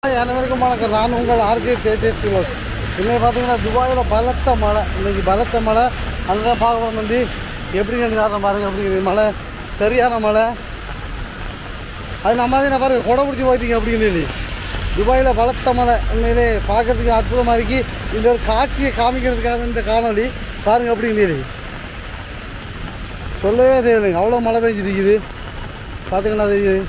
அனைவருக்கும் வணக்கம் நான் உங்கள் ஆர்ஜே தேஜஸ் விலோஸ் இன்னைக்கு பார்த்தீங்கன்னா துபாயில் பலத்த மழை இன்னைக்கு பலத்த மழை அங்கே பார்க்கலாம் வந்து எப்படி காரணம் பாருங்க அப்படிங்கிறது மழை சரியான மழை அது நம்ம தான் பாருங்க கொடை பிடிச்சி போயிட்டீங்க அப்படின்னு சொல்லி துபாயில் பலத்த மழை உண்மையிலே பார்க்கறதுக்கு அற்புதமாக இருக்கு இந்த ஒரு காட்சியை காமிக்கிறதுக்காக இந்த காணொளி பாருங்க அப்படின்னு சொல்லி சொல்லவே தேவையில்லைங்க அவ்வளோ மழை பெஞ்சிருக்குது பார்த்துக்கண்ணா தெரியுது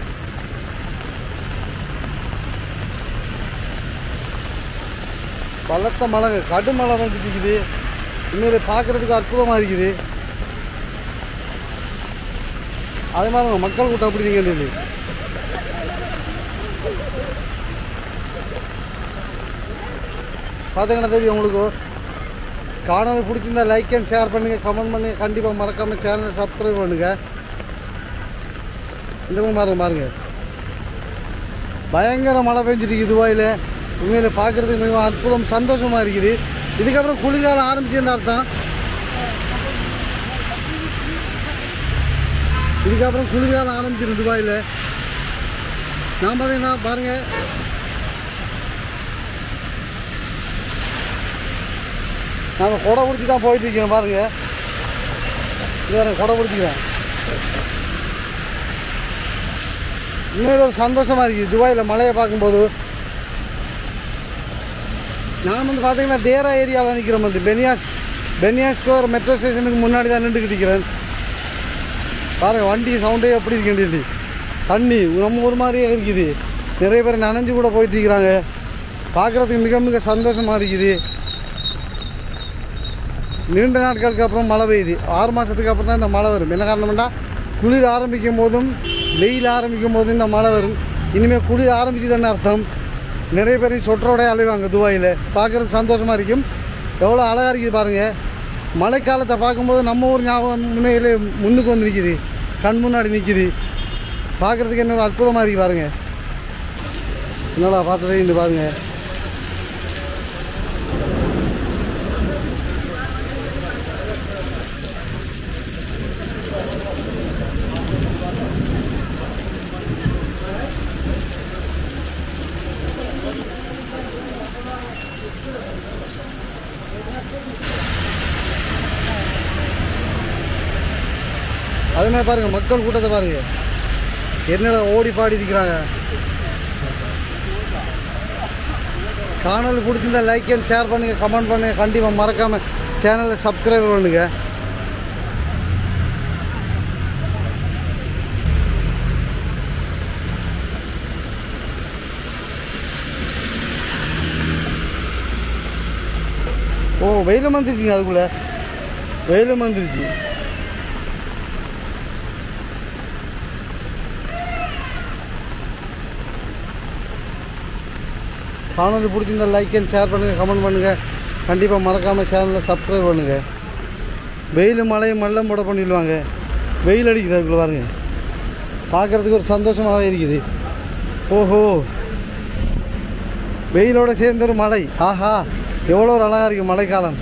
பலத்த மழை கடும் மழை வந்துட்டு இருக்குது உண்மையிலே பார்க்குறதுக்கு அற்புதமாக இருக்குது அதே மாதிரி மக்கள் கூட்டம் அப்படி நீங்கள் பார்த்துங்கன்னா தெரியும் உங்களுக்கு காணொலி பிடிச்சிருந்தா லைக் அண்ட் ஷேர் பண்ணுங்கள் கமெண்ட் பண்ணுங்கள் கண்டிப்பாக மறக்காமல் சேனலை சப்ஸ்கிரைப் பண்ணுங்கள் இந்த மாதிரி பாருங்க பாருங்க பயங்கர மழை பெஞ்சிருக்கு துபாயில் உண்மையில் பார்க்குறதுக்கு மிகவும் அற்புதம் சந்தோஷமாக இருக்குது இதுக்கப்புறம் குளிர்காலம் ஆரம்பிச்சுன்னு அர்த்தம் இதுக்கப்புறம் குளிர்காலம் ஆரம்பிச்சிடும் துபாயில் நான் பார்த்தீங்கன்னா பாருங்கள் நான் கொடை பிடிச்சி தான் போயிட்டு இருக்கேன் பாருங்கள் இது வேறு கொடை பிடிச்சிக்கிறேன் உண்மையில ஒரு சந்தோஷமாக இருக்குது துபாயில் மழையை பார்க்கும்போது நான் வந்து பார்த்தீங்கன்னா டேரா ஏரியாவில் நிற்கிறேன் வந்து பெனியாஸ் பெனியாஸ் ஸ்கோர் மெட்ரோ ஸ்டேஷனுக்கு முன்னாடி தான் நின்றுக்கிட்டு இருக்கிறேன் பாருங்க வண்டி சவுண்டே எப்படி இருக்குன்னு தண்ணி நம்ம ஒரு மாதிரியே இருக்குது நிறைய பேர் நனைஞ்சு கூட போயிட்டு இருக்கிறாங்க பார்க்குறதுக்கு மிக மிக சந்தோஷமாக இருக்குது நீண்ட நாட்களுக்கு அப்புறம் மழை பெய்யுது ஆறு மாதத்துக்கு அப்புறம் தான் இந்த மழை வரும் என்ன காரணம்னா குளிர் ஆரம்பிக்கும் போதும் வெயில் ஆரம்பிக்கும் போதும் இந்த மழை வரும் இனிமேல் குளிர் ஆரம்பிச்சுதானே அர்த்தம் நிறைய பேர் சொற்றோட அலைவாங்க துபாயில் பார்க்குறது சந்தோஷமாக இருக்கும் எவ்வளோ அழகாக இருக்குது பாருங்கள் மழைக்காலத்தை பார்க்கும்போது நம்ம ஊர் ஞாபகம் முன்னையிலே முன்னுக்கு வந்து நிற்கிது கண் முன்னாடி நிற்கிது பார்க்குறதுக்கு என்ன ஒரு அற்புதமாக இருக்குது பாருங்கள் என்னடா பார்த்ததே இந்த பாருங்கள் அதே மாதிரி பாருங்கள் மக்கள் கூட்டத்தை பாருங்கள் என்னடா ஓடி பாடி இருக்கிறாங்க காணொலி பிடிச்சிருந்தா லைக் அண்ட் ஷேர் பண்ணுங்கள் கமெண்ட் பண்ணுங்கள் கண்டிப்பாக மறக்காமல் சேனலை சப்ஸ்கிரைப் பண்ணுங்க ஓ வெயிலும் வந்துருச்சுங்க அதுக்குள்ளே வெயிலும் வந்துருச்சு காணொலி பிடிச்சிருந்தா லைக் அண்ட் ஷேர் பண்ணுங்கள் கமெண்ட் பண்ணுங்கள் கண்டிப்பாக மறக்காமல் சேனலை சப்ஸ்கிரைப் பண்ணுங்கள் வெயில் மழையும் மல்லம் போட பண்ணிடுவாங்க வெயில் அடிக்குது அதுக்குள்ள பாருங்க பார்க்குறதுக்கு ஒரு சந்தோஷமாகவே இருக்குது ஓஹோ வெயிலோட சேர்ந்த ஒரு மழை ஆஹா எவ்வளோ ஒரு அழகாக இருக்குது மழைக்காலம்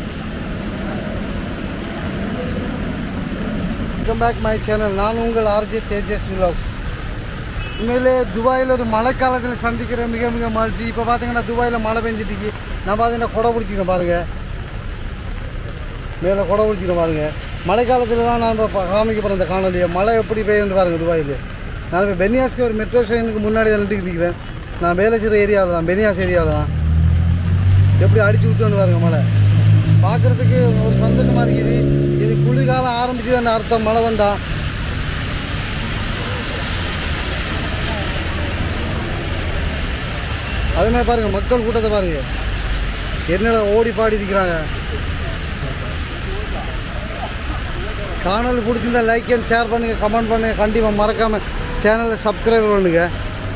வெல்கம் பேக் மை சேனல் நான் உங்கள் ஆர்ஜே தேஜஸ் விலாக்ஸ் உண்மையிலே துபாயில் ஒரு மழைக்காலத்தில் சந்திக்கிற மிக மிக மகிழ்ச்சி இப்போ பார்த்தீங்கன்னா துபாயில் மழை பெஞ்சிட்டு நான் பார்த்தீங்கன்னா கொடை பிடிச்சிக்கிறேன் பாருங்கள் மேலே கொடை பிடிச்சிக்கிறேன் பாருங்கள் மழைக்காலத்தில் தான் நான் இப்போ காமிக்க போகிறேன் இந்த காணொலியை மழை எப்படி பெய்யுன்னு பாருங்கள் துபாயில் நான் இப்போ பெனியாஸ்க்கு ஒரு மெட்ரோ ஸ்டேஷனுக்கு முன்னாடி தான் நின்றுக்கிட்டு இருக்கிறேன் நான் வேலை செய்கிற ஏரியாவில் தான் பெனியாஸ் ஏரியாவில் தான் எப்படி அடிச்சு விட்டுன்னு பாருங்க மழை பார்க்குறதுக்கு ஒரு சந்தோஷமாக இருக்குது இது குளிர்காலம் ஆரம்பிச்சது அந்த அர்த்தம் மழை வந்தா அதே மாதிரி பாருங்கள் மக்கள் கூட்டத்தை பாருங்கள் என்னடா ஓடி பாடி இருக்கிறாங்க காணொலி பிடிச்சிருந்தா லைக் அண்ட் ஷேர் பண்ணுங்கள் கமெண்ட் பண்ணுங்கள் கண்டிப்பாக மறக்காமல் சேனலை சப்ஸ்கிரைப் பண்ணுங்கள்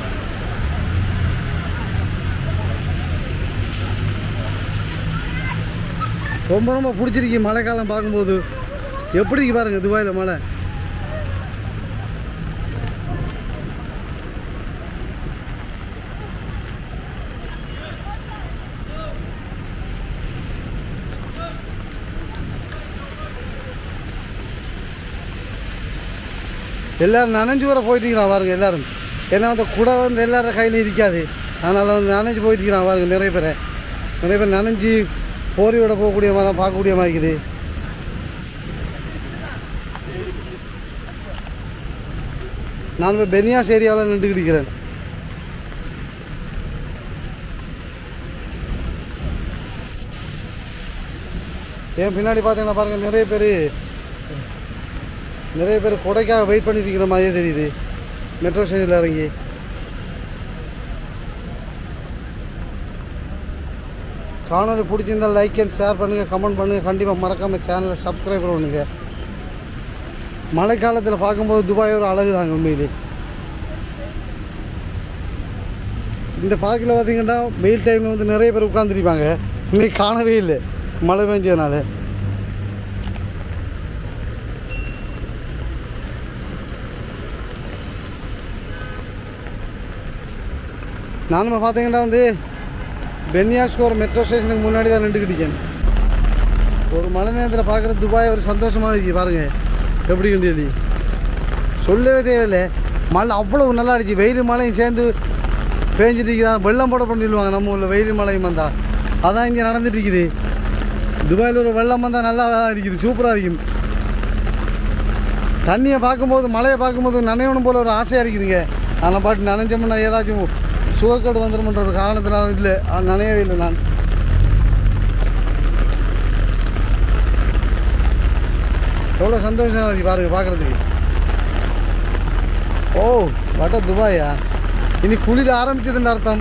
ரொம்ப ரொம்ப பிடிச்சிருக்கு மழைக்காலம் பார்க்கும்போது எப்படி இருக்கு பாருங்க துபாயில் மழை எல்லாரும் நனைஞ்சு வர போயிட்டீங்களா பாருங்க எல்லாரும் ஏன்னா அந்த குடை வந்து எல்லாரும் கையில் இருக்காது அதனால் வந்து நனைஞ்சு போயிட்டு இருக்கிறான் பாருங்க நிறைய பேர் நிறைய பேர் நனைஞ்சு போரியோட போகக்கூடிய மாதிரி பார்க்கக்கூடிய மாதிரி இருக்குது நான் இப்போ பெனியாஸ் ஏரியாவில் நின்றுக்கிட்டு இருக்கிறேன் என் பின்னாடி பார்த்தீங்கன்னா பாருங்கள் நிறைய பேர் நிறைய பேர் கொடைக்காக வெயிட் பண்ணிட்டு இருக்கிற மாதிரியே தெரியுது மெட்ரோ ஸ்டேஷனில் இறங்கி காணொலி பிடிச்சிருந்தா லைக் அண்ட் ஷேர் பண்ணுங்கள் கமெண்ட் பண்ணுங்கள் கண்டிப்பாக மறக்காமல் சேனலை சப்ஸ்கிரைப் பண்ணுங்க மழைக்காலத்தில் பார்க்கும்போது துபாய் ஒரு அழகு தாங்க உண்மையிலே இந்த பார்க்கில் பார்த்தீங்கன்னா வெயில் டைமில் வந்து நிறைய பேர் உட்காந்துருப்பாங்க இன்னைக்கு காணவே இல்லை மழை பெஞ்சதுனால நானும் பார்த்தீங்கன்னா வந்து பென்யாஸ்கோர் மெட்ரோ ஸ்டேஷனுக்கு முன்னாடி தான் நின்றுக்கிட்டேன் ஒரு மழை நேரத்தில் பார்க்குறது துபாய் ஒரு சந்தோஷமாக இருக்கு பாருங்க எப்படி கண்டியது சொல்லவே தேவையில்லை மழை அவ்வளோ நல்லா அடிச்சு வெயில் மழையும் சேர்ந்து பேஞ்சிட்டு இருக்குதா வெள்ளம் போட பண்ணிடுவாங்க நம்ம ஊரில் வெயில் மழையும் வந்தால் அதான் இங்கே நடந்துட்டு இருக்குது துபாயில் ஒரு வெள்ளம் வந்தால் நல்லா இருக்குது சூப்பராக இருக்கும் தண்ணியை பார்க்கும்போது மழையை பார்க்கும்போது நனையணும் போல ஒரு ஆசையாக இருக்குதுங்க ஆனால் பாட்டு நனைஞ்சோம்னா ஏதாச்சும் சுகக்கேடு வந்துடும்ன்ற ஒரு காரணத்தினால இல்லை அது நனையவே இல்லை நான் எவ்வளோ சந்தோஷமாக இருக்கு பாருங்க பார்க்குறதுக்கு ஓ வட்ட துபாயா இனி குளிர் ஆரம்பிச்சதுன்னு அர்த்தம்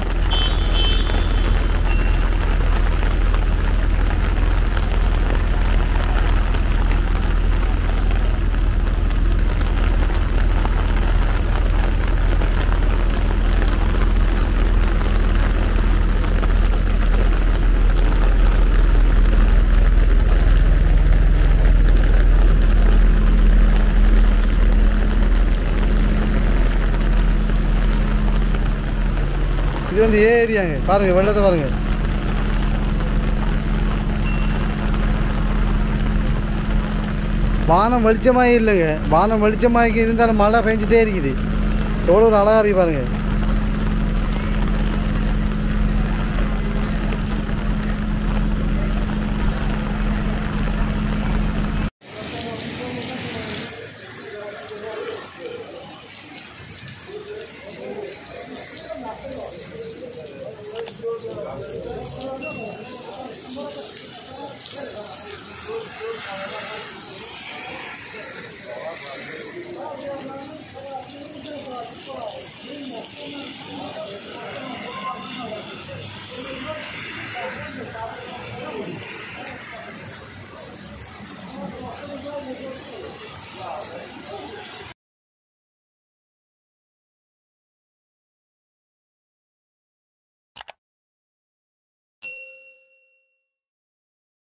இது வந்து ஏ ஏரியாங்க பாருங்க வெள்ளத்தை பாருங்க வானம் வெளிச்சமாக இல்லைங்க வானம் வெளிச்சமாக இருந்தாலும் மழை பெஞ்சிட்டே இருக்குது எவ்வளோ ஒரு அழகா இருக்கு பாருங்க